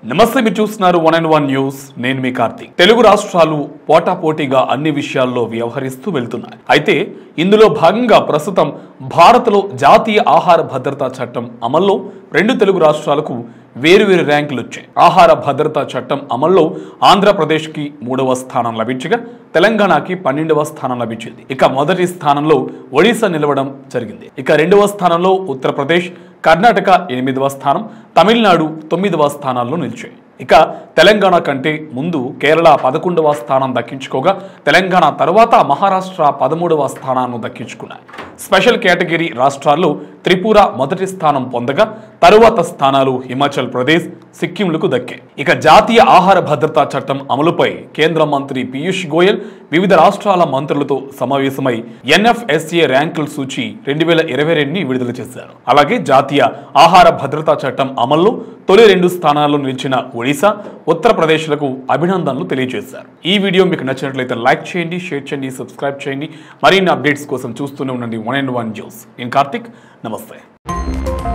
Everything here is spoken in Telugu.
నమస్తే మీరు చూస్తున్నారు వన్ అండ్ వన్ న్యూస్ నేను మీ కార్తీక్ తెలుగు రాష్ట్రాలు పోటాపోటీగా అన్ని విషయాల్లో వ్యవహరిస్తూ వెళ్తున్నాయి అయితే ఇందులో భాగంగా ప్రస్తుతం భారత్లో జాతీయ ఆహార భద్రతా చట్టం అమల్లో రెండు తెలుగు రాష్ట్రాలకు వేరువేరు ర్యాంకులు వచ్చాయి ఆహార భద్రతా చట్టం అమల్లో ఆంధ్రప్రదేశ్కి మూడవ స్థానం లభించగా తెలంగాణకి పన్నెండవ స్థానం లభించింది ఇక మొదటి స్థానంలో ఒడిశా నిలవడం జరిగింది ఇక రెండవ స్థానంలో ఉత్తరప్రదేశ్ కర్ణాటక ఎనిమిదవ స్థానం తమిళనాడు తొమ్మిదవ స్థానాల్లో నిలిచాయి ఇక తెలంగాణ కంటే ముందు కేరళ పదకొండవ స్థానం దక్కించుకోగా తెలంగాణ తర్వాత మహారాష్ట్ర పదమూడవ స్థానాన్ని దక్కించుకున్నాయి స్పెషల్ కేటగిరీ రాష్ట్రాల్లో త్రిపుర మొదటి స్థానం పొందగా తరువాత స్థానాలు హిమాచల్ ప్రదేశ్ సిక్కింలకు దక్కాయి ఇక జాతీయ ఆహార భద్రతా చట్టం అమలుపై కేంద్ర మంత్రి పీయూష్ గోయల్ వివిధ రాష్ట్రాల మంత్రులతో సమావేశమై ఎన్ఎఫ్ఎస్ఏ ర్యాంకుల సూచి రెండు వేల ఇరవై రెండుని విడుదల చేశారు అలాగే జాతీయ ఆహార భద్రతా చట్టం అమల్లో తొలి రెండు స్థానాల్లో నిలిచిన ఒడిశా ఉత్తరప్రదేశ్లకు అభినందనలు తెలియజేశారు ఈ వీడియో మీకు నచ్చినట్లయితే లైక్ చేయండి షేర్ చేయండి సబ్స్క్రైబ్ చేయండి మరిన్ని అప్డేట్స్ కోసం చూస్తూనే ఉండండి వన్ అండ్ వన్ న్యూస్ నేను కార్తిక్ నమస్తే